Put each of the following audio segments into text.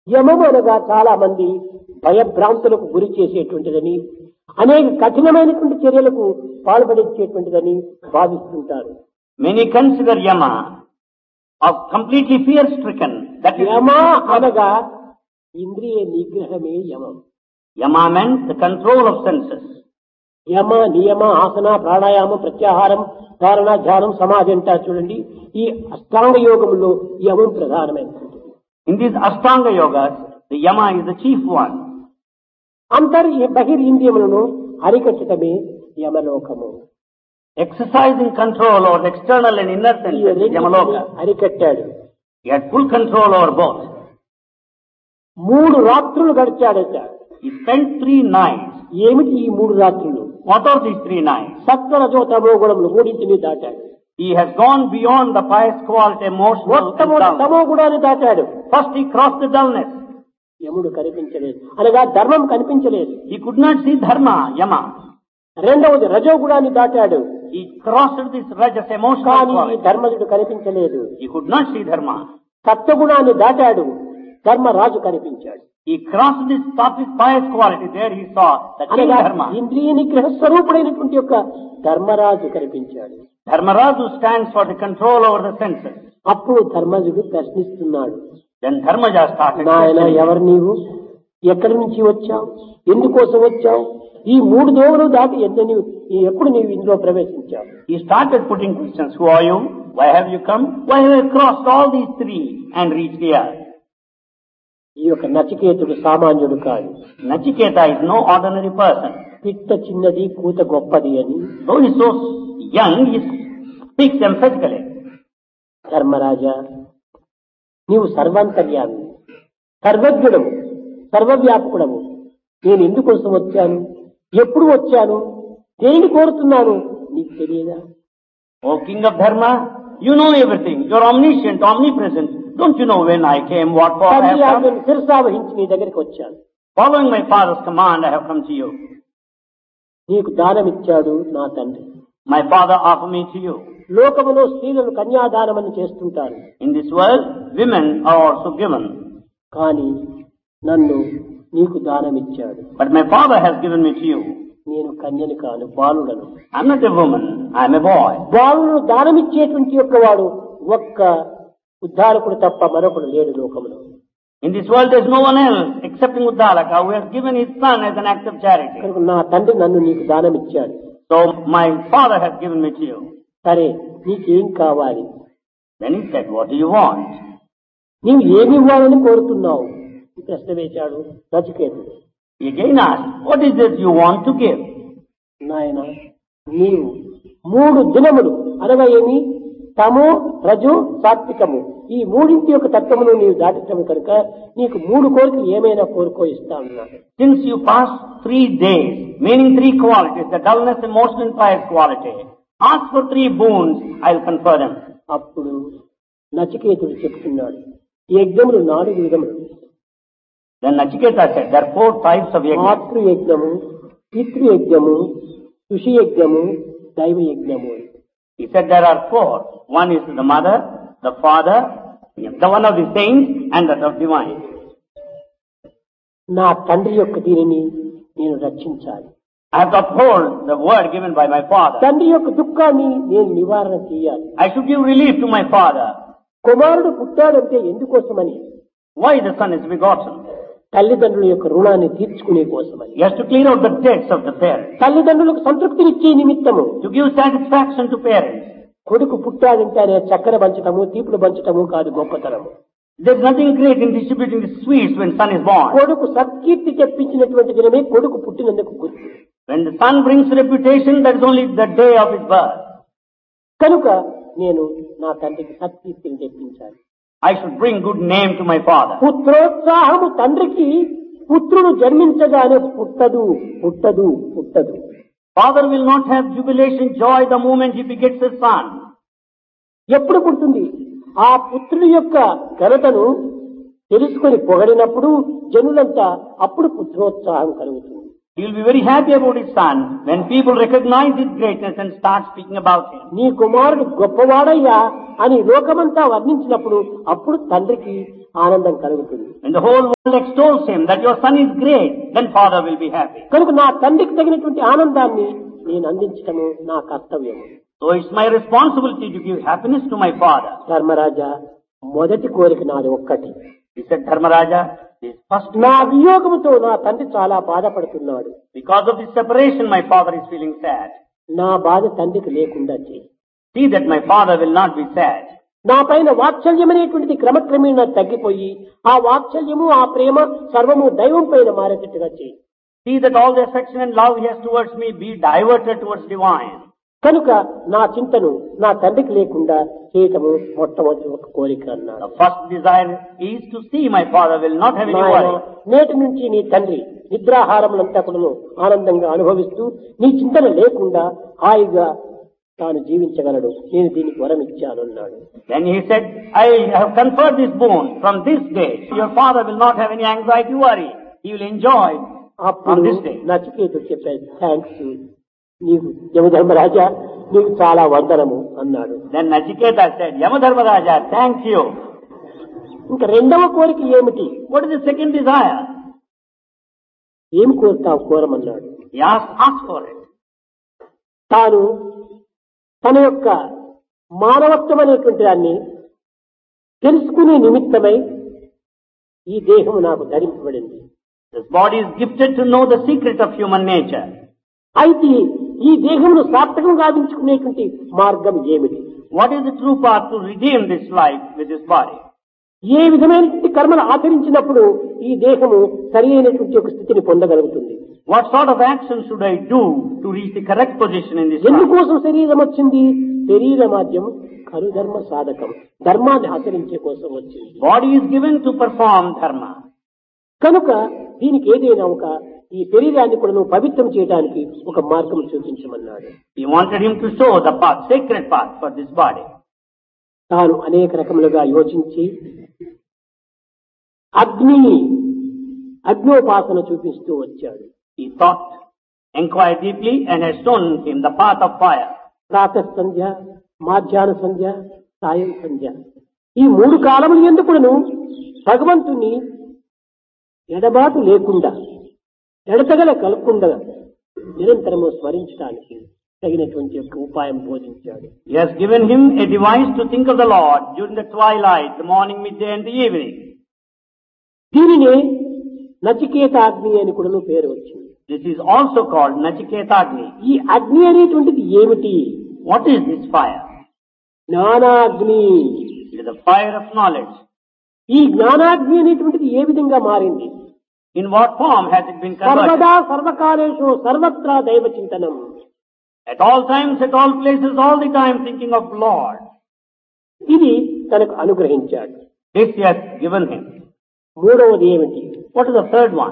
యమము అనగా చాలా మంది భయభ్రాంతులకు గురి చేసేటువంటిదని అనేక కఠినమైనటువంటి చర్యలకు పాల్పడించేటువంటిదని భావిస్తుంటారు Many consider Yama of completely fear stricken. That is యమ అనగా ఇంద్రియ నిగ్రహమే యమం Yama meant the control of senses. యమ నియమ ఆసన ప్రాణాయామ ప్రత్యాహారం ధారణ ధ్యానం సమాధి అంటారు చూడండి ఈ అష్టాంగ యోగంలో యమం ప్రధానమైనటువంటిది In these Ashtanga yogas, the Yama is the chief one. అంతర్ బహిరింద్రియములను అరికట్టడమే యమలోకము Exercising control over the external and inner ఈ senses is రెండింటిని Yamaloka. అరికట్టాడు He had full control over both. మూడు రాత్రులు గడిచాడట He spent three nights. ఏమిటి ఈ మూడు రాత్రులు What are these three nights? సత్వరజో తమో గుణములు మూడింటిని దాటాడు He has gone beyond the pious quality, emotional and మొట్టమొదటి dull. తమో గుణాన్ని దాటాడు First he crossed the dullness. యముడు కనిపించలేదు అనగా ధర్మం కనిపించలేదు He could not see dharma, Yama. రెండవది రజోగుణాన్ని దాటాడు He crossed this rajas emotional కానీ ఈ quality. ధర్మజుడు కనిపించలేదు He could not see dharma. సత్వగుణాన్ని దాటాడు Dharmaraju కనిపించాడు He crossed this topic pious quality. There he saw the king అనగా dharma. ఇంద్రియ నిగ్రహ స్వరూపుడైనటువంటి యొక్క ధర్మరాజు కనిపించాడు Dharmaraju stands for the control over the senses. అప్పుడు ధర్మజుడు ప్రశ్నిస్తున్నాడు Then Dharmaja started నాయన questioning. ఎవరు నీవు ఎక్కడి నుంచి వచ్చావు ఎందుకోసం వచ్చావు ఈ మూడు దోవలు దాటి ఎంత నీవు ఈ ఎప్పుడు నీవు ఇందులో ప్రవేశించావు He started putting questions. Who are you? Why have you come? Why have you crossed all these three and reached here? ఈ యొక్క నచికేతుడు సామాన్యుడు కాదు Nachiketa is no ordinary person. పిట్ట చిన్నది కూత గొప్పది అని Though he is so young, he speaks emphatically. ధర్మరాజా నీవు సర్వాంతర్యామి సర్వజ్ఞుడము సర్వవ్యాపకుడము నేను ఎందుకోసం వచ్చాను ఎప్పుడు వచ్చాను దేనిని కోరుతున్నాను నీకు తెలియదా O king of Dharma, you know everything. You are omniscient, omnipresent. Don't you know when I came, what for I తండ్రి have come? ఆజ్ఞను శిరసావహించి నీ దగ్గరికి వచ్చాను Following my father's command, I have come to you. నీకు దానమిచ్చాడు నా తండ్రి My father offered me to you. లోకములో స్త్రీలను కన్యాదానమని చేస్తుంటారు In this world, women are also given. కానీ నన్ను నీకు దానమిచ్చాడు But my father has given me to you. నేను కన్యని కాను బాలుడను I'm not a woman, I'm a boy. బాలుడు దానమిచ్చేటువంటి యొక్క వాడు ఒక్క ఉద్ధారకుడు తప్ప మరొకడు లేడు లోకములో In this world, there's no one else excepting Uddalaka who has given his son as an act of charity. కనుక నా తండ్రి నన్ను నీకు దానమిచ్చాడు So my father has given me to you. సరే నీకేం కావాలి Then he said, What do you want? నీవు ఏమి ఇవ్వాలని కోరుతున్నావు ఈ ప్రశ్న వేశాడు నచికేతుడు He again asked, What is it you want to give? నాయన నీవు మూడు దినములు అనగా ఏమి తమో రజు సాత్వికము ఈ మూడింటి యొక్క తత్వమును నీవు దాటించము కనుక నీకు మూడు కోరికలు ఏమైనా కోరుకో ఇస్తా అన్నాడు Since you passed three days, meaning three qualities, the dullness, emotion, and pious quality, ask for three boons, I'll confer them. అప్పుడు నచికేతుడు చెప్తున్నాడు ఈ యజ్ఞములు నాలుగు విధములు Then Nachiketa said, There are four types of yajna. మాతృ యజ్ఞము పితృయజ్ఞము ఋషి యజ్ఞము దైవ యజ్ఞము అని. He said there are four. One is the mother, the father, the one of the saints, and that of divine. నా తండ్రి యొక్క దీనిని నేను రక్షించాలి I have to uphold the word given by my father. తండ్రి యొక్క దుఃఖాన్ని నేను నివారణ చేయాలి I should give relief to my father. కుమారుడు పుట్టాడంటే ఎందుకోసమని Why the son is begotten? తల్లిదండ్రుల యొక్క రుణాన్ని తీర్చుకునే కోసమని He has to clear out the debts of the parents, తల్లిదండ్రులకు సంతృప్తినిచ్చే నిమిత్తము to give satisfaction to parents. కొడుకు పుట్టాడంటే అనే చక్కెర పంచటము తీపుడు పంచటము కాదు గొప్పతనము There's nothing great in distributing the sweets when son is born. కొడుకు సత్కీర్తి తెప్పించినటువంటి దినమే కొడుకు పుట్టినందుకు గుర్తు When the son brings reputation, that is only the day of his birth. కనుక నేను నా తండ్రికి సత్కీర్తిని తెప్పించాలి I should bring good name to my father. పుత్రోత్సాహము తండ్రికి పుత్రుడు జన్మించగానే పుట్టదు పుట్టదు పుట్టదు Father will not have jubilation, joy the moment he begets his son. ఎప్పుడు పుడుతుంది ఆ పుత్రుడి యొక్క ఘనతను తెలుసుకొని పొగడినప్పుడు జనులంతా అప్పుడు పుత్రోత్సాహం కలుగుతుంది He will be very happy about his son when people recognize his greatness and start speaking about him. నీ కుమారుడు గొప్పవాడయ్యా అని లోకమంతా వర్ణించినప్పుడు అప్పుడు తండ్రికి ఆనందం కలుగుతుంది When the whole world extols him that your son is great, then father will be happy. కనుక నా తండ్రికి తగినటువంటి ఆనందాన్ని నేను అందించటము నా కర్తవ్యము So it's my responsibility to give happiness to my father. ధర్మరాజా మొదటి కోరిక నాది ఒక్కటి He said, Dharmaraja, this first నా వియోగముతో నా తండ్రి చాలా బాధపడుతున్నాడు because of this separation my father is feeling sad. నా బాధ తండ్రికి లేకుండా చేయి See that my father will not be sad. నా పైన వాత్సల్యం అనేటువంటిది క్రమక్రమేణా తగ్గిపోయి ఆ వాత్సల్యము ఆ ప్రేమ సర్వము దైవం పైన మారేటట్టుగా చేయి See that all the affection and love he has towards me be diverted towards divine. కనుక నా చింతను నా తండ్రికి లేకుండా చేయటము మొట్టమొదటి ఒక కోరిక అన్నాడు The first desire is to see my father will not have any నాయనా, worry. నేటి నుంచి నీ తండ్రి నిద్రాహారములంతా కూడా ఆనందంగా అనుభవిస్తూ నీ చింతన లేకుండా హాయిగా తాను జీవించగలడు నేను దీనికి వరం ఇచ్చాను అన్నాడు Then he said, I have conferred this boon. From this day, your father will not have any anxiety worry. He will enjoy from అప్పుడు this day. నచికేతుడు చెప్పాడు థ్యాంక్స్ నీకు యమధర్మరాజా నీకు చాలా వందనము అన్నాడు Then Nachiketa said, Yamadharmaraja, thank you. ఇంకా రెండవ కోరిక ఏమిటి What is the second desire? ఏం కోరుతావు కోరమన్నాడు He asked, ask for it. తాను తన యొక్క మానవత్వం అనేటువంటి దాన్ని తెలుసుకునే నిమిత్తమై ఈ దేహము నాకు ధరింపబడింది This body is gifted to know the secret of human nature. అయితే ఈ దేహమును సార్థకం గావించుకునేటువంటి మార్గం ఏమిటి What is the true path to redeem this life with this body? ఏ విధమైనటువంటి కర్మలు ఆచరించినప్పుడు ఈ దేహము సరి అయినటువంటి ఒక స్థితిని పొందగలుగుతుంది What sort of action should I do to reach the correct position in this life? ఎందుకోసం శరీరం వచ్చింది శరీర మాధ్యం కరుధర్మ సాధకం ధర్మాన్ని ఆచరించే కోసం వచ్చింది Body is given to perform dharma. కనుక దీనికి ఏదైనా ఒక ఈ శరీరాన్ని కూడా నువ్వు పవిత్రం చేయడానికి ఒక మార్గం చూపించమన్నాడు He wanted him to show the path, sacred path for this body. తాను అనేక రకములుగా యోచించి అగ్ని అగ్నోపాసన చూపిస్తూ వచ్చాడు He thought, inquired deeply, and has shown him the path of fire. ప్రాత సంధ్య మాధ్యాహ్న సంధ్య సాయం సంధ్య ఈ మూడు కాలములు ఎందుకును భగవంతుని ఎడబాటు లేకుండా ఎడతగల కలగకుండా నిరంతరము స్మరించడానికి తగినటువంటి యొక్క ఉపాయం బోధించాడు He has given him a device to think of the Lord during the twilight, the morning, midday, and the evening. దీనిని నచికేతాగ్ని అని కూడా పేరు వచ్చింది This is also called Nachiketagni. ఈ అగ్ని అనేటువంటిది ఏమిటి What is this fire? జ్ఞానాగ్ని It is the fire of knowledge. ఈ జ్ఞానాగ్ని అనేటువంటిది ఏ విధంగా మారింది In what form has it been converted? సర్వదా సర్వకాలేషు సర్వత్రా దైవ చింతనం At all times, at all places, all the time thinking of Lord. ఇది తనకు అనుగ్రహించాడు This he has given him. మూడవది ఏమిటి What is the third one?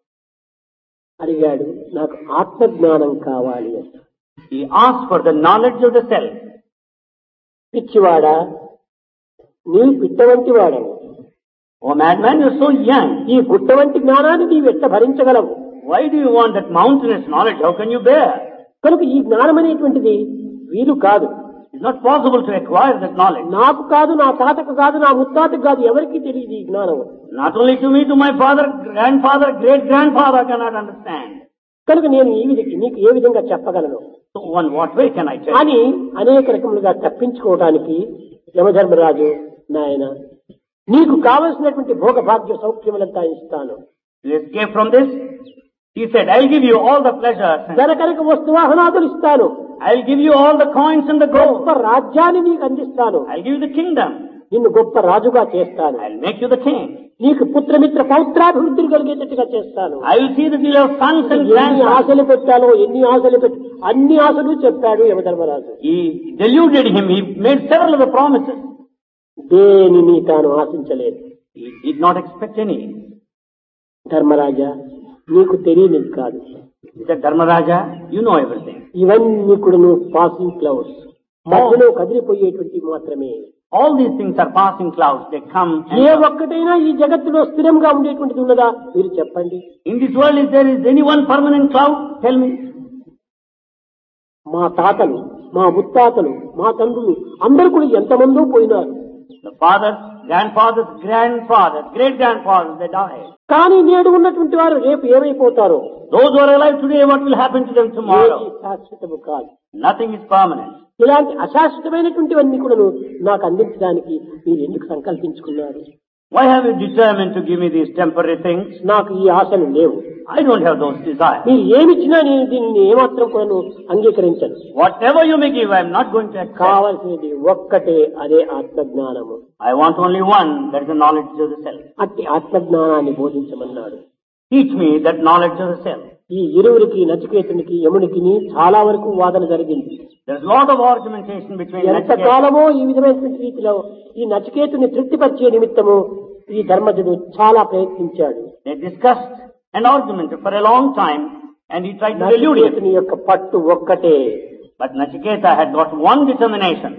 అడిగాడు నాకు ఆత్మజ్ఞానం కావాలి అని He asked for the knowledge of the self. పిచ్చివాడా నీవు పిట్ట వంటి వాడవు Oh madman, you're so young. ఈ గుట్ట వంటి జ్ఞానాన్ని నీవు ఎట్ట భరించగలవు Why do you want that mountainous knowledge? How can you bear? కనుక ఈ జ్ఞానం అనేటువంటిది వీలు కాదు It's not possible to acquire that knowledge. నాకు కాదు నా తాతకు కాదు నా ముత్తాతకు కాదు ఎవరికి తెలియదు ఈ జ్ఞానం Not only to me, to my father, grandfather, great grandfather cannot understand. కనుక నేను ఈ విధంగా నీకు ఏ విధంగా చెప్పగలను So on what way can I tell? you? అని అనేక రకములుగా తప్పించుకోవడానికి యమధర్మరాజు నాయన నీకు కావలసినటువంటి భోగభాగ్య సౌఖ్యములంతా ఇస్తాను To escape from this, he said, I'll give you all the pleasures. and ధనకనక వస్తువాహనాదులు ఇస్తాను I'll give you all the coins and the గొప్ప gold. రాజ్యాన్ని నీకు అందిస్తాను I'll give you the kingdom. నిన్ను గొప్ప రాజుగా చేస్తాను I'll make you the king. నీకు పుత్రమిత్ర పౌత్రాభివృద్ధిని కలిగేటట్టుగా చేస్తాను I will see that you have sons and ఎన్ని grandsons. ఆశలు పెట్టాలో ఎన్ని ఆశలు పెట్టి అన్ని ఆశలు చెప్పాడు Yamadharmaraju He deluded him. He made several of the promises. దేనిని తాను ఆశించలేదు He did not expect any. ధర్మరాజా నీకు తెలియనిది కాదు He said, Dharmaraja, you know everything. ఇవన్నీ కూడా నువ్వు పాసింగ్ క్లౌడ్స్ మధ్యలో కదిలిపోయేటువంటి మాత్రమే All these things are passing clouds. They come and A go. ఒక్కటైనా ఈ జగత్తులో స్థిరంగా ఉండేటువంటిది ఉన్నదా మీరు చెప్పండి In this world, is there is any one permanent cloud? Tell me. మా తాతలు మా ముత్తాతలు మా తండ్రులు అందరూ కూడా ఎంతమందో పోయినారు The fathers, grandfathers, grandfathers, great grandfathers, they died. కానీ నేడు ఉన్నటువంటి వారు రేపు ఏమైపోతారో Those who are alive today, what will happen to them ఏది tomorrow? శాశ్వతము కాదు Nothing is permanent. ఇలాంటి అశాశ్వతమైనటువంటివన్నీ కూడా నాకు అందించడానికి మీరు ఎందుకు సంకల్పించుకున్నారు Why have you determined to give me these temporary things? నాకు ఈ ఆశలు లేవు I don't have those desires. మీరు ఏమిచ్చినా నేను దీనిని ఏమాత్రం కూడా అంగీకరించను Whatever you may give, I am not going to accept. కావలసినది ఒక్కటే అదే ఆత్మజ్ఞానము I want only one, that is the knowledge of the self. అట్టి ఆత్మజ్ఞానాన్ని బోధించమన్నాడు Teach me that knowledge of the self. ఈ ఇరువురికి నచికేతునికి యమునికి చాలా వరకు వాదన జరిగింది There's a lot of argumentation between ఎంత Nachiketa. కాలమో ఈ విధమైనటువంటి రీతిలో ఈ నచికేతుని తృప్తిపరిచే నిమిత్తము ఈ ధర్మజుడు చాలా ప్రయత్నించాడు They discussed and argumented for a long time and he tried to elude him. నచికేతుని యొక్క పట్టు ఒక్కటే But Nachiketa had got one determination.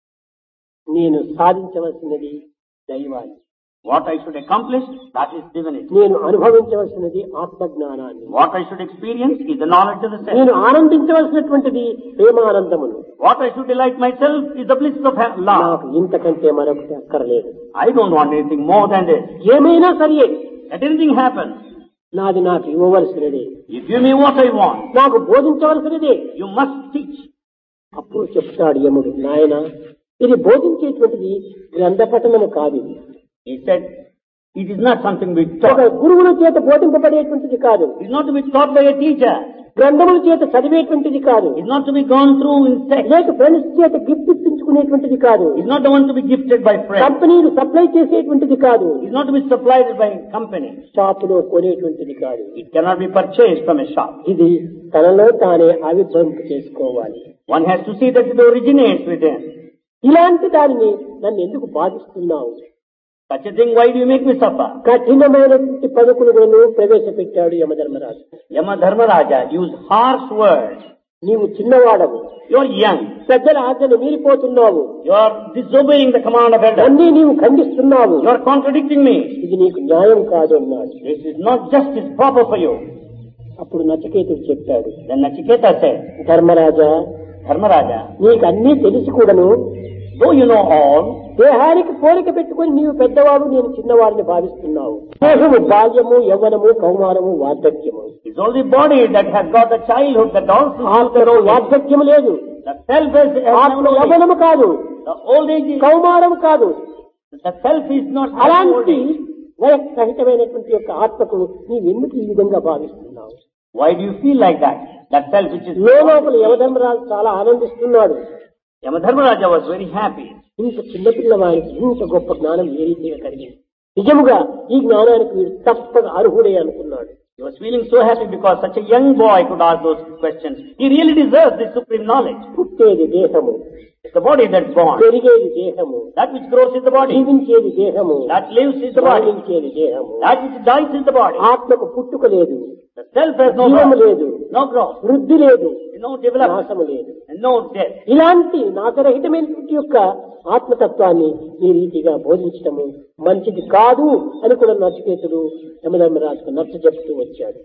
నేను సాధించవలసినది దైవాన్ని What I should accomplish, that is divinity. నేను అనుభవించవలసినది ఆత్మజ్ఞానాన్ని What I should experience is the knowledge of the self. నేను ఆనందించవలసినటువంటిది ప్రేమానందమును What I should delight myself is the bliss of ha- love. నాకు ఇంతకంటే మరొకటి అక్కర్లేదు I don't want anything more than this. ఏమైనా సరియే Let anything happen. నాది నాకు ఇవ్వవలసినదే You give me what I want. నాకు బోధించవలసినదే You must teach. అప్పుడు చెప్తాడు యముడు నాయన ఇది బోధించేటువంటిది గ్రంథపఠనము కాదు ఇది. He said, it is not something we ఒక taught. గురువుల చేత బోధింపబడేటువంటిది కాదు It is not to be taught by a teacher. గ్రంథముల చేత చదివేటువంటిది కాదు It is not to be gone through in text. లేక ఫ్రెండ్స్ చేత గిఫ్ట్ ఇప్పించుకునేటువంటిది కాదు It is not the one to be gifted by friends. కంపెనీలు సప్లై చేసేటువంటిది కాదు It is not to be supplied by company. షాపులో కొనేటువంటిది కాదు It cannot be purchased from a shop. ఇది తనలో తానే ఆవిర్భవింప చేసుకోవాలి One has to see that it originates within. ఇలాంటి దానిని నన్ను ఎందుకు బాధిస్తున్నావు Such a thing, why do you make me suffer? కఠినమైనటువంటి పలుకులను ప్రవేశపెట్టాడు Yamadharmaraju Yama Dharmaraja used harsh words. నీవు చిన్నవాడవు You are young. పెద్దల ఆజ్ఞను మీరిపోతున్నావు You are disobeying the command of elders. అన్నీ నీవు ఖండిస్తున్నావు You are contradicting me. ఇది నీకు న్యాయం కాదు అన్నాడు This is not justice proper for you. అప్పుడు నచికేతుడు చెప్పాడు Then Nachiketa said, ధర్మరాజా Dharmaraja, నీకు అన్నీ తెలిసి కూడాను though you know all, దేహానికి పోలిక పెట్టుకొని నీవు పెద్దవాడు నేను చిన్నవాడిని భావిస్తున్నావు దేహము బాల్యము యవ్వనము కౌమారము వార్ధక్యము it's only body that has got the childhood, the also ఆత్మలో వార్ధక్యము లేదు The self is, ఆత్మ has no age. యవ్వనము కాదు The old age is, కౌమారము కాదు the self is not old అలాంటి age. వయస్సహితమైనటువంటి యొక్క ఆత్మకు నీవెందుకు ఈ విధంగా భావిస్తున్నావు Why do you feel like that? That self which is లోపల యమధర్మరాజు చాలా ఆనందిస్తున్నాడు Yamadharmaraja was very happy. ఇంత చిన్నపిల్లవాడికి ఇంత గొప్ప జ్ఞానం ఏ రీతిగా కలిగింది నిజముగా ఈ జ్ఞానానికి వీడు తప్పక అర్హుడే అనుకున్నాడు He was feeling so happy because such a young boy could ask those questions. He really deserves this supreme knowledge. పుట్టేది దేహము It's the body that's born. పెరిగేది దేహము That which grows is the body. జీవించేది దేహము That lives is the body. మరణించేది దేహము That which dies is the body. ఆత్మకు పుట్టుక లేదు The self has no జీవము growth, లేదు no growth, వృద్ధి లేదు no development, నాశము లేదు and no death. ఇలాంటి నాశరహితమైనటువంటి యొక్క ఆత్మతత్వాన్ని ఈ రీతిగా బోధించడము మంచిది కాదు అని కూడా నచికేతుడు యమధర్మరాజుకు నచ్చ చెప్తూ వచ్చాడు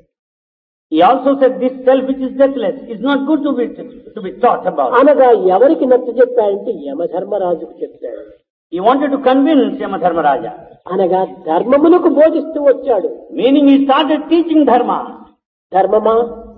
He also said this self which is deathless is not good to be, to be taught about. అనగా ఎవరికి నచ్చ చెప్పాడంటే యమధర్మరాజుకు చెప్పాడు He wanted to convince Yamadharmaraja. అనగా ధర్మములకు బోధిస్తూ వచ్చాడు Meaning he started teaching dharma. ధర్మమా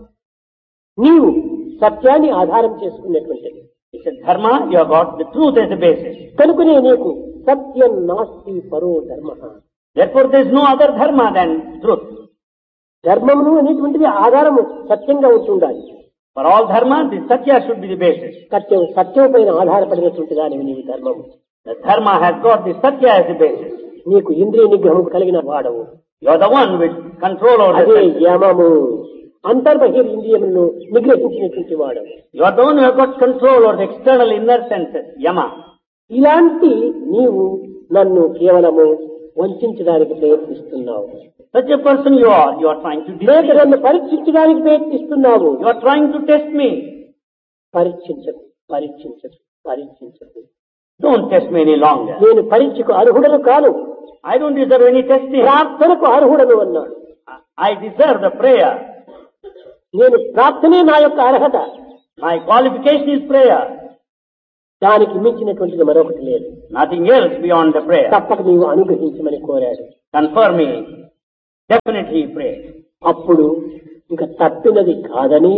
నీవు సత్యాన్ని ఆధారం చేసుకున్నటువంటిది He said, Dharma, you have got the truth as a basis. కనుకనే నీకు సత్యం నాస్తి పరో ధర్మ Therefore there is no other dharma than truth. ధర్మమును అనేటువంటిది ఆధారము సత్యంగా ఉంటుండాలి For all dharma, the satya should be the basis. సత్యం సత్యం పైన ఆధారపడినటువంటి దానివి నీవు ధర్మము The dharma has got the satya as the basis. నీకు ఇంద్రియ నిగ్రహం కలిగిన వాడవు You are the one with control over the అదే senses. యమము అంతర్బహిర్ ఇంద్రియములను నిగ్రహించినటువంటి వాడవు You are the one who has got control over the external inner senses, yama. ఇలాంటి నీవు నన్ను కేవలము వంచడానికి ప్రయత్నిస్తున్నావు Such a person you are, you are trying to లేక deceive. నన్ను పరీక్షించడానికి ప్రయత్నిస్తున్నావు You are trying to test me. పరీక్షించదు పరీక్షించదు పరీక్షించదు Don't test me any longer. నేను పరీక్షకు అర్హుడను కాను I don't deserve any testing. ప్రార్థనకు అర్హుడను అన్నాడు I deserve the prayer. నేను ప్రార్థనే నా యొక్క అర్హత My qualification is prayer. దానికి మించినటువంటిది మరొకటి లేదు Nothing else beyond the prayer. తప్పక నీవు అనుగ్రహించమని కోరాడు Confer me. Definitely he prayed. అప్పుడు ఇంకా తప్పినది కాదని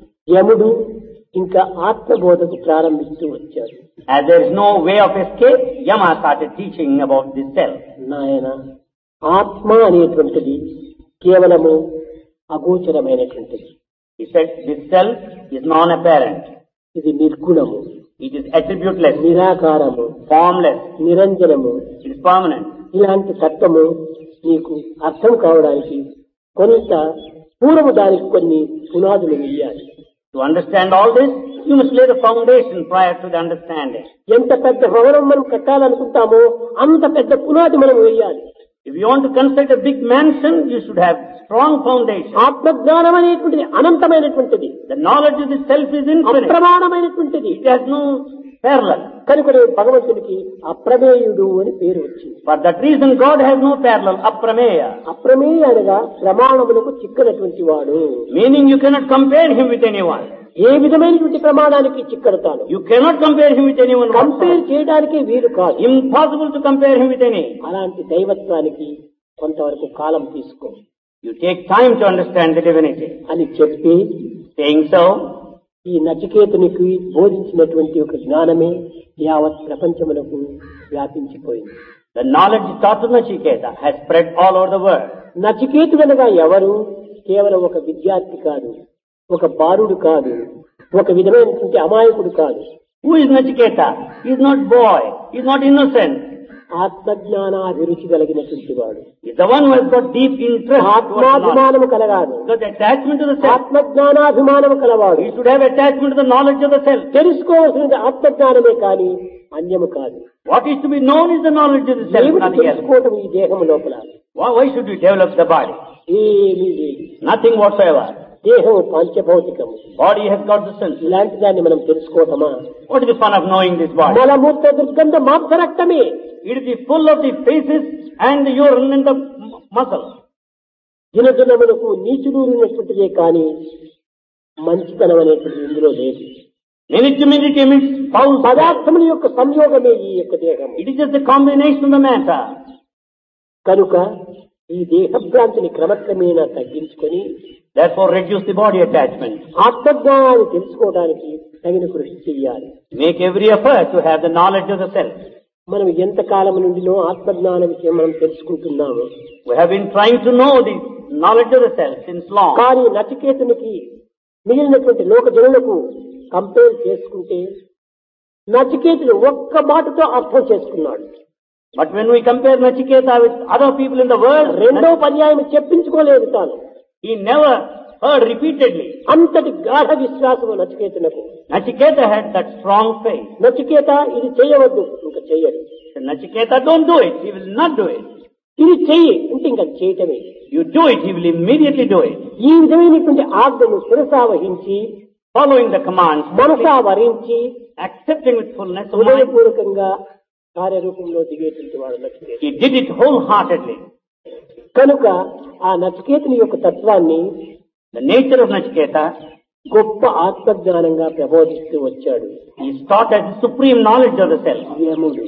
యముడు ఇంకా ఆత్మబోధకు ప్రారంభిస్తూ వచ్చాడు As there is no way of escape, Yama started teaching about this self. నాయన ఆత్మ అనేటువంటిది కేవలము అగోచరమైనటువంటిది He said this self is non-apparent. ఇది నిర్గుణము It is attributeless, నిరాకారము formless, నిరంజనము it is permanent. ఇలాంటి తత్వము నీకు అర్థం కావడానికి కొంత పూర్వము దానికి కొన్ని పునాదులు వేయాలి To understand all this, you must lay the foundation prior to the understanding. ఎంత పెద్ద భవనం మనం కట్టాలనుకుంటామో అంత పెద్ద పునాది మనం వేయాలి If you want to construct a big mansion, you should have strong foundation. ఆత్మజ్ఞానం అనేటువంటిది అనంతమైనటువంటిది The knowledge of the self is infinite. అప్రమాణమైనటువంటిది It has no parallel. కనుక భగవంతునికి అప్రమేయుడు అని పేరు వచ్చింది For that reason, God has no parallel, aprameya. అప్రమేయ అనగా ప్రమాణములకు చిక్కనటువంటి వాడు Meaning you cannot compare him with anyone. ఏ విధమైనటువంటి ప్రమాణానికి చిక్కడతాను You cannot compare him with anyone. Compare whatsoever. చేయడానికే వీలు కాదు Impossible to compare him with any. అలాంటి దైవత్వానికి కొంతవరకు కాలం తీసుకో You take time to understand the divinity. అని చెప్పి Saying so, ఈ నచికేతునికి బోధించినటువంటి ఒక జ్ఞానమే యావత్ ప్రపంచమునకు వ్యాపించిపోయింది the knowledge taught to Nachiketa has spread all over the world. నచికేతుడనగా ఎవరు కేవలం ఒక విద్యార్థి కాదు ఒక బాలుడు కాదు ఒక విధమైనటువంటి అమాయకుడు కాదు Who is Nachiketa? He is not boy. He is not innocent. ఆత్మజ్ఞానాభిరుచి కలిగినటువంటి వాడు He is the one who has got deep interest towards knowledge. ఆత్మాభిమానము కలగాడు Because attachment to the self. ఆత్మజ్ఞానాభిమానము కలవాడు He should have attachment to the knowledge of the self. తెలుసుకోవాల్సినది ఆత్మజ్ఞానమే కాని అన్యము కాదు What is to be known is the knowledge of the self, ఏమిటి nothing else. తెలుసుకోవటం ఈ దేహము లోపల Why, why should we develop the body? ఏమీ లేదు Nothing whatsoever. దేహము పంచభౌతికము Body has got the sense. ఇలాంటి దాన్ని మనం తెలుసుకోవటమా What is the fun of knowing this body? మలమూత్ర దుర్గంధ మాంస రక్తమే It is the full of the faces and the urine and the m- muscle. దినదినములకు నీచులూరినటువంటిదే కాని మంచితనం అనేటువంటిది ఇందులో లేదు Minute to minute emits foul smell. పదార్థముల యొక్క సంయోగమే ఈ యొక్క దేహం It is just the combination of the matter. కనుక ఈ దేహభ్రాంతిని క్రమక్రమేణా తగ్గించుకొని Therefore reduce the body attachment. ఆత్మజ్ఞానాన్ని తెలుసుకోవడానికి తగిన కృషి చెయ్యాలి Make every effort to have the knowledge of the self. మనం ఎంత కాలం నుండినో ఆత్మజ్ఞాన విషయం మనం తెలుసుకుంటున్నాము We have been trying to know the knowledge of the self since long. కానీ నచికేతునికి మిగిలినటువంటి లోక జనులకు కంపేర్ చేసుకుంటే నచికేతుడు ఒక్క మాటతో అర్థం చేసుకున్నాడు But when we compare Nachiketa with other people in the world, రెండో పర్యాయం చెప్పించుకోలేదు తాను he never heard repeatedly. అంతటి గాఢ విశ్వాసము నచికేతునకు Nachiketa had that strong faith. Nachiketa ఇది చేయవద్దు ఇంకా చెయ్యడు So Nachiketa, don't do it. He will not do it. ఇది చెయ్యి అంటే ఇంకా చేయటమే You do it, he will immediately do it. ఈ విధమైనటువంటి ఆజ్ఞను శిరసావహించి Following the commands, Manasa వరించి accepting with fullness of mind, హృదయపూర్వకంగా కార్యరూపంలో దిగేటువంటి వాడు Nachiketa he did it wholeheartedly. కనుక ఆ నచికేతుని యొక్క తత్వాన్ని The nature of Nachiketa గొప్ప ఆత్మజ్ఞానంగా ప్రబోధిస్తూ వచ్చాడు is taught as the supreme knowledge of the self. యముడు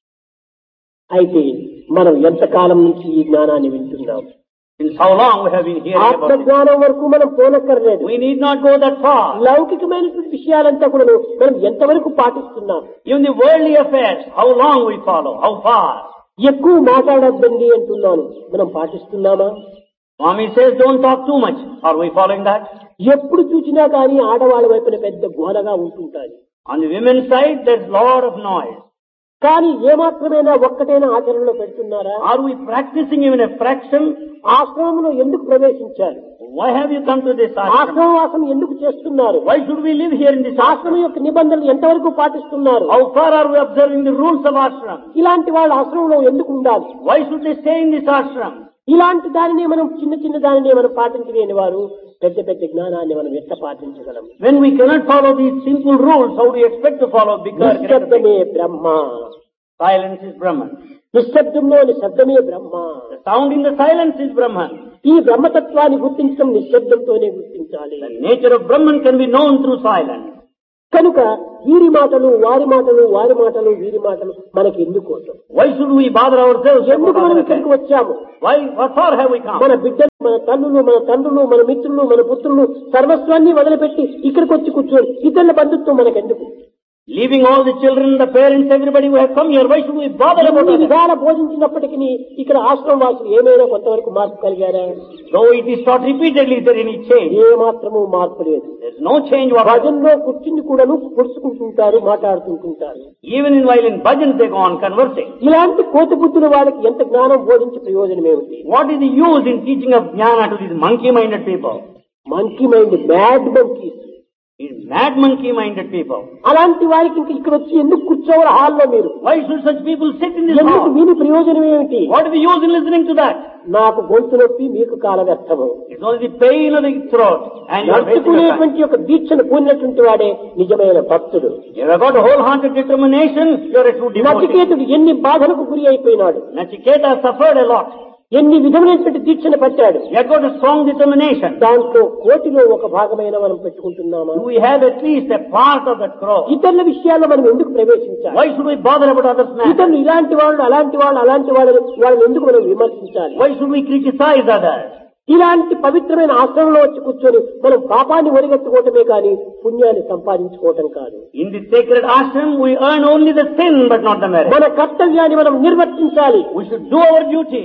అయితే మనం ఎంతకాలం నుంచి ఈ జ్ఞానాన్ని వింటున్నాం Since how long we have been hearing about it. ఆత్మజ్ఞానం వరకు మనం పోనక్కర్లేదు We need not go that far. లౌకికమైనటువంటి విషయాలంతా కూడా మనం ఎంతవరకు పాటిస్తున్నాం Even the worldly affairs, how long we follow, how far. ఎక్కువ మాట్లాడద్దండి అంటున్నాను మనం పాటిస్తున్నామా Swami says don't talk too much. Are we following that? ఎప్పుడు చూసినా కానీ ఆడవాళ్ళ వైపున పెద్ద గోలగా ఉంటుంటాయి On the women's side, there's lot of noise. కానీ ఏమాత్రమైనా ఒక్కటైనా ఆచరణలో పెడుతున్నారా Are we practicing even a fraction? ఆశ్రమంలో ఎందుకు ప్రవేశించారు Why have you come to this ashram? ఆశ్రమవాసం ఎందుకు చేస్తున్నారు Why should we live here in this ashram? ఆశ్రమం యొక్క నిబంధనలు ఎంతవరకు పాటిస్తున్నారు How far are we observing the rules of ashram? ఇలాంటి వాళ్ళు ఆశ్రమంలో ఎందుకు ఉండాలి Why should they stay in this ashram? ఇలాంటి దానిని మనం చిన్న చిన్న దానిని మనం పాటించలేని వారు పెద్ద పెద్ద జ్ఞానాన్ని మనం ఎట్లా పాటించగలం When we cannot follow these simple rules, how do you expect to follow bigger, greater things? నిశ్శబ్దమే Brahma Silence is Brahman. నిశ్శబ్దంలోని శబ్దమే బ్రహ్మ The sound in the silence is Brahman. ఈ బ్రహ్మతత్వాన్ని గుర్తించడం నిశ్శబ్దంతోనే గుర్తించాలి The nature of Brahman can be known through silence. కనుక వీరి మాటలు వారి మాటలు వారి మాటలు వీరి మాటలు మనకి ఎందుకోసం Why should we bother ourselves ఎందుకు about మనం other ఇక్కడికి things? వచ్చాము Why, what for have we come? మన బిడ్డలు మన తల్లులు మన తండ్రులు మన మిత్రులు మన పుత్రులు సర్వస్వాన్ని వదిలిపెట్టి ఇక్కడికి వచ్చి కూర్చొని ఇతరుల బంధుత్వం మనకెందుకు Leaving all the children, the parents, everybody who have come here, why should we bother about ఎన్ని others? విధాల బోధించినప్పటికీ ఇక్కడ ఆశ్రమం వాసులు ఏమైనా కొంతవరకు మార్పు కలిగారా Though it is taught repeatedly, is there any change? ఏ మాత్రము మార్పు లేదు There is no change whatsoever. భజన్లో కూర్చుని కూడాను పొడుచుకుంటుంటారు మాట్లాడుతుంటుంటారు Even in while in bhajans they go on conversing. ఇలాంటి కోతి బుద్ధుల వాళ్ళకి ఎంత జ్ఞానం బోధించే ప్రయోజనం ఏమిటి What is the use in teaching of jnana to these monkey-minded people? Monkey mind mad monkeys These mad monkey-minded people. అలాంటి వారికి ఇంక ఇక్కడ వచ్చి ఎందుకు కూర్చోవాలి హాల్లో మీరు Why should such people sit in this ఎందుకు hall? వీని ప్రయోజనం ఏమిటి What is the use in listening to that? నాకు గొంతు నొప్పి మీకు కాల వ్యర్థము It's only the pain of the throat and you are wasting your time. నడుచుకునేటువంటి యొక్క దీక్షను పూనినటువంటి వాడే నిజమైన భక్తుడు You have got a wholehearted determination, you are a true devotee. నచికేతుడు ఎన్ని బాధలకు గురి అయిపోయినాడు Nachiketa suffered a lot. ఎన్ని విధమైనటువంటి దీక్షను పట్టాడు He had got a strong determination. దాంట్లో కోటిలో ఒక భాగమైన మనం పెట్టుకుంటున్నామా Do we have at least a part of that crow? ఇతరుల విషయాల్లో మనం ఎందుకు ప్రవేశించాలి Why should we bother about others' matters? ఇతరులు ఇలాంటి వాళ్ళు అలాంటి వాళ్ళు అలాంటి వాళ్ళు వాళ్ళని ఎందుకు మనం విమర్శించాలి Why should we criticize others? ఇలాంటి పవిత్రమైన ఆశ్రమంలో వచ్చి కూర్చొని మనం పాపాన్ని ఒరిగట్టుకోవటమే కానీ పుణ్యాన్ని సంపాదించుకోవటం కాదు In the sacred ashram, we earn only the sin but not the merit. మన కర్తవ్యాన్ని మనం నిర్వర్తించాలి We should do our duty.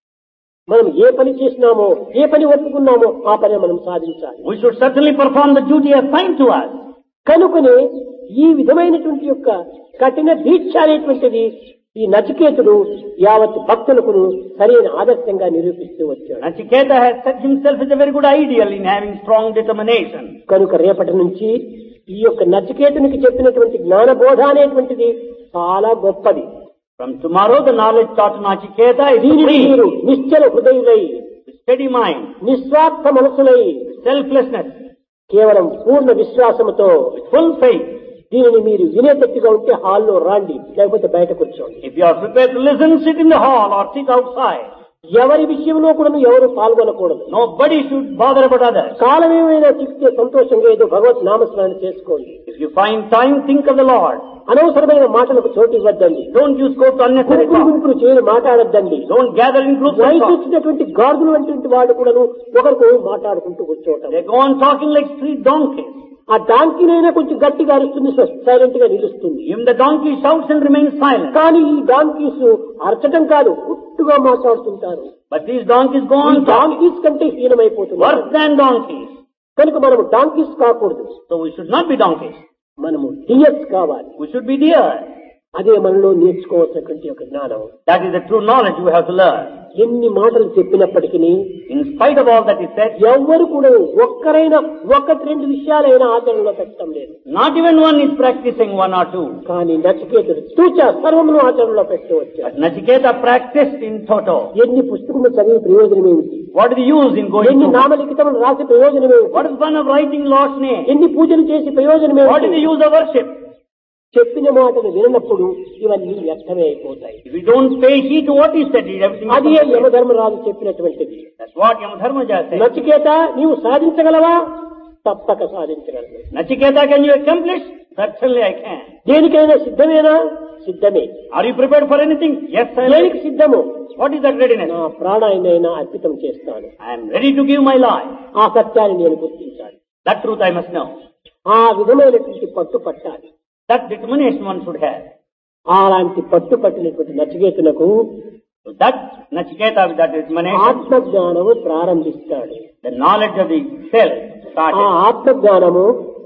మనం ఏ పని చేసినామో ఏ పని ఒప్పుకున్నామో ఆ పని మనం సాధించాలి We should certainly perform the duty assigned to us. కనుకనే ఈ విధమైనటువంటి యొక్క కఠిన దీక్ష అనేటువంటిది ఈ నచికేతుడు యావత్ భక్తులకు సరైన ఆదర్శంగా నిరూపిస్తూ వచ్చాడు Nachiketa has set himself as a very good ideal in having strong determination. కనుక రేపటి నుంచి ఈ యొక్క నచికేతునికి చెప్పినటువంటి జ్ఞానబోధ అనేటువంటిది చాలా గొప్పది From tomorrow, the knowledge taught to Nachiketa is దీనిని free, మీరు నిశ్చల హృదయులై with steady mind, నిస్వార్థ మనసులై with selflessness, కేవలం పూర్ణ విశ్వాసముతో with full faith. దీనిని మీరు వినేటట్టుగా ఉంటే హాల్లో రాండి లేకపోతే బయట కూర్చోండి If you are prepared to listen, sit in the hall or sit outside. ఎవరి విషయంలో కూడా ఎవరు పాల్గొనకూడదు Nobody should bother about others. కాలం ఏమైనా చిక్కితే సంతోషంగా ఏదో భగవత్ నామస్మరణ చేసుకోండి If you find time, think of the Lord. అనవసరమైన మాటలకు చోటు ఇవ్వద్దండి Don't use go to unnecessary గుంపులు talk. గుంపులు చేరి మాట్లాడద్దండి Don't gather in groups and వయసు talk. వచ్చినటువంటి గార్డులు వంటి వాళ్ళు కూడాను ఒకరికి మాట్లాడుకుంటూ కూర్చోవటం They go on talking like street donkeys. ఆ డాంకీనైనా కొంచెం గట్టిగా అరుస్తుంది సైలెంట్ గా నిలుస్తుంది Even the donkey shouts and remains silent. కానీ ఈ డాంకీస్ అరచటం కాదు గుట్టుగా మాట్లాడుతుంటారు But these donkeys go ఈ on talking. డాంకీస్ కంటే హీనమైపోతుంది Worse than donkeys. కనుక మనము డాంకీస్ కాకూడదు So we should not be donkeys. మనము డియర్స్ కావాలి We should be deer. అదే మనలో నేర్చుకోవాల్సినటువంటి ఒక జ్ఞానం That is the true knowledge we have to learn. ఎన్ని మాటలు చెప్పినప్పటికీ In spite of all that is said, ఎవ్వరు కూడా ఒక్కరైనా ఒకటి రెండు విషయాలైనా ఆచరణలో పెట్టడం లేదు not even one is practicing one or two. కానీ నచికేతుడు తూచ సర్వమును ఆచరణలో పెట్టి వచ్చాడు But Nachiketa practiced in toto. ఎన్ని పుస్తకములు చదివి ప్రయోజనం ఏమిటి What is the use in going ఎన్ని to? నామలిఖితములు రాసి ప్రయోజనం ఏమిటి What is the fun of writing Lord's name? ఎన్ని పూజలు చేసి ప్రయోజనం What is the ఏమిటి use of worship? చెప్పిన మాటలు వినప్పుడు ఇవన్నీ వ్యర్థమే అయిపోతాయి If we don't pay heed to what is said, everything అదే becomes waste. యమధర్మరాజు చెప్పినటువంటిది That's what Yamadharmaja said. Nachiketa నీవు సాధించగలవా తప్పక సాధించగలవు Nachiketa, can you accomplish? Certainly I can. దేనికైనా సిద్ధమేనా సిద్ధమే Are you prepared for anything? Yes, I am. దేనికి సిద్ధము What is that readiness? నా ప్రాణాయనైనా అర్పితం చేస్తాను I am ready to give my life. ఆ సత్యాన్ని నేను గుర్తించాలి That truth I must know. ఆ విధమైనటువంటి పట్టు పట్టాలి That determination one should have. అలాంటి పట్టు పట్టినటువంటి నచికేతునకు So that Nachiketa with that determination, ఆత్మజ్ఞానము ప్రారంభిస్తాడు the knowledge of the self ఆ started. ఆత్మజ్ఞానము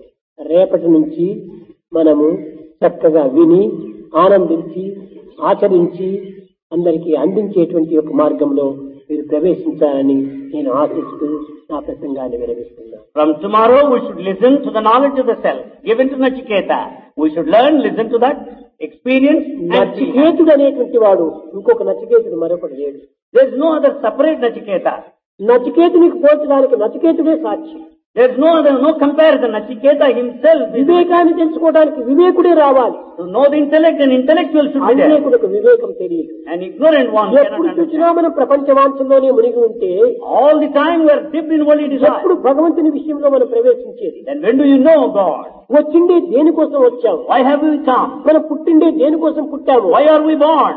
రేపటి నుంచి మనము చక్కగా విని ఆనందించి ఆచరించి అందరికీ అందించేటువంటి ఒక మార్గంలో మీరు ప్రవేశించాలని నేను ఆశిస్తూ నా ప్రసంగాన్ని విరమిస్తున్నాను From tomorrow we should listen to the knowledge of the self given to Nachiketa. We should learn, listen to that, experience and see. నచికేతుడు అనేటువంటి వాడు ఇంకొక నచికేతుడు మరొకడు లేడు There is no other separate Nachiketa. నచికేతునికి పోల్చడానికి నచికేతుడే సాక్షి There's no other, no comparison. Nachiketa himself is వివేకాన్ని తెలుసుకోవడానికి వివేకుడే రావాలి to know the intellect, an intellectual should be there. అవివేకులకు వివేకం తెలియదు An ignorant one cannot ఎప్పుడు understand. చూసినా మనం ప్రపంచ వాంఛల్లోనే మునిగి ఉంటే All the time we are dipped in worldly ఎప్పుడు desire. భగవంతుని విషయంలో మనం ప్రవేశించేది Then when do you know God? వచ్చిండే దేనికోసం వచ్చాము Why have we come? మనం పుట్టిండే దేనికోసం పుట్టాము Why are we born?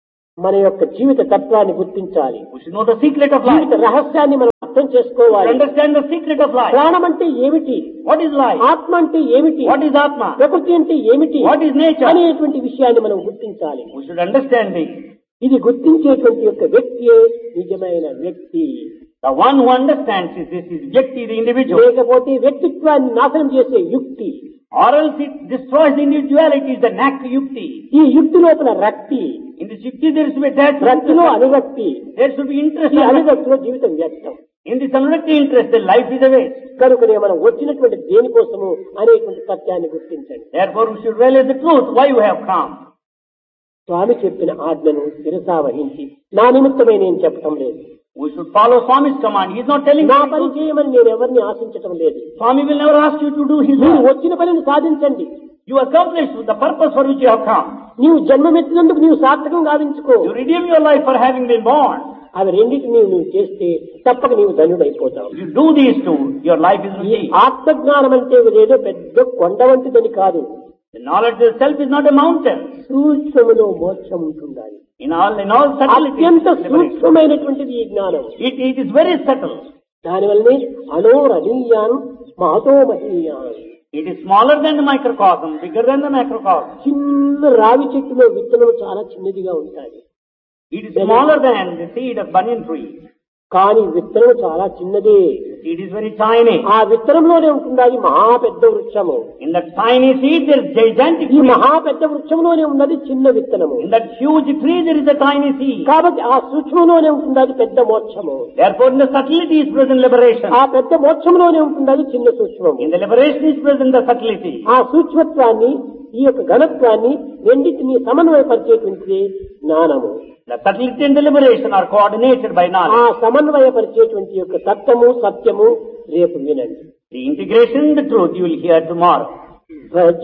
మన యొక్క జీవిత తత్వాన్ని గుర్తించాలి We should know the secret of life. జీవిత రహస్యాన్ని మనం అర్థం To చేసుకోవాలి understand the secret of life. ప్రాణం అంటే ఏమిటి What is life? ఆత్మ అంటే ఏమిటి What is Atma? ప్రకృతి అంటే ఏమిటి What is nature? అనేటువంటి విషయాన్ని మనం గుర్తించాలి We should understand this. ఇది గుర్తించేటువంటి యొక్క వ్యక్తియే నిజమైన వ్యక్తి The one who understands is this is Vyakti, the individual. లేకపోతే వ్యక్తిత్వాన్ని నాశనం చేసే యుక్తి Or else it destroys the individuality, is the Nak Yukti. ఈ యుక్తి లోపల రక్తి In this Yukti there is to be attachment. రక్తిలో అనురక్తి There should be interest. ఈ అనురక్తిలో జీవితం వ్యక్తం In this unrect interest, the life is a waste. కనుకనే మనం వచ్చినటువంటి దేనికోసము అనేటువంటి సత్యాన్ని గుర్తించండి Therefore we should realize the truth, why we have come. స్వామి చెప్పిన ఆజ్ఞను శిరసా వహించి నా నిమిత్తమే నేను చెప్పటం లేదు We should follow Swami's command. He is not telling నా you. పని చేయమని నేను ఎవరిని ఆశించటం లేదు Swami will never ask you to do his మీరు work. వచ్చిన పనిని సాధించండి You accomplish the purpose for which you have come. నీవు జన్మమెత్తినందుకు నీవు సార్థకం గావించుకో You redeem your life for having been born. అవి రెండింటిని నువ్వు చేస్తే తప్పక నీవు ధన్యుడైపోతావు If you do these two, your life is ఈ redeemed. ఆత్మజ్ఞానం అంటే ఏదో పెద్ద కొండ వంటిదని కాదు The knowledge itself is not a mountain. సూక్ష్మములో మోక్షం ఉంటుండాలి In all, in all subtlety, అత్యంత it is liberation. సూక్ష్మమైనటువంటిది ఈ జ్ఞానం it, it is very subtle. దానివల్లనే అనోరణీయాన్ మహతో మహీయాన్ It is smaller than the microcosm, bigger than the macrocosm. చిన్న రావి చెట్టులో విత్తనం చాలా చిన్నదిగా ఉంటాయి It is smaller than the seed of banyan tree. కానీ విత్తనం చాలా చిన్నదే It is very tiny. ఆ విత్తనంలోనే ఉంటున్నది మహా పెద్ద వృక్షము In that tiny seed, there is gigantic ఈ tree. మహా పెద్ద వృక్షంలోనే ఉన్నది చిన్న విత్తనము In that huge tree, there is a tiny seed. కాబట్టి ఆ సూక్ష్మంలోనే ఉంటున్నది పెద్ద మోక్షము Therefore, in the subtlety is present liberation. ఆ పెద్ద మోక్షంలోనే ఉంటున్నది చిన్న సూక్ష్మము In the liberation is present the subtlety. ఆ సూక్ష్మత్వాన్ని ఈ యొక్క ఘనత్వాన్ని రెండింటిని సమన్వయపరిచేటువంటిది జ్ఞానము The subtlety and the liberation are coordinated by ఆ knowledge. సమన్వయపరిచేటువంటి యొక్క తత్వము సత్యము రేపు వినండి The integration, the truth, you will hear tomorrow.